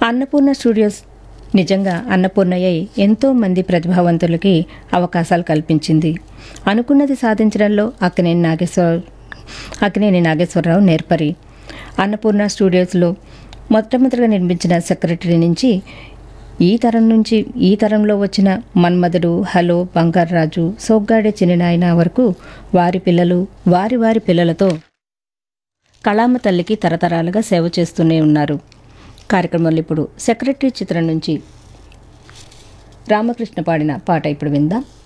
Annapurna studios నిజంగా అన్నపూర్ణయ్య ఎంతో మంది ప్రతిభావంతులకి అవకాశాలు కల్పించింది అనుకున్నది సాధించడంలో అక్కినేని నాగేశ్వర అక్కినేని నాగేశ్వరరావు నేర్పరి అన్నపూర్ణ స్టూడియోస్లో మొట్టమొదటిగా నిర్మించిన సెక్రటరీ నుంచి ఈ తరం నుంచి ఈ తరంలో వచ్చిన మన్మధుడు హలో బంగారాజు సోగ్గాడే చిన్ననాయన వరకు వారి పిల్లలు వారి వారి పిల్లలతో కళామ తల్లికి తరతరాలుగా సేవ చేస్తూనే ఉన్నారు కార్యక్రమంలో ఇప్పుడు సెక్రటరీ చిత్రం నుంచి రామకృష్ణ పాడిన పాట ఇప్పుడు విందాం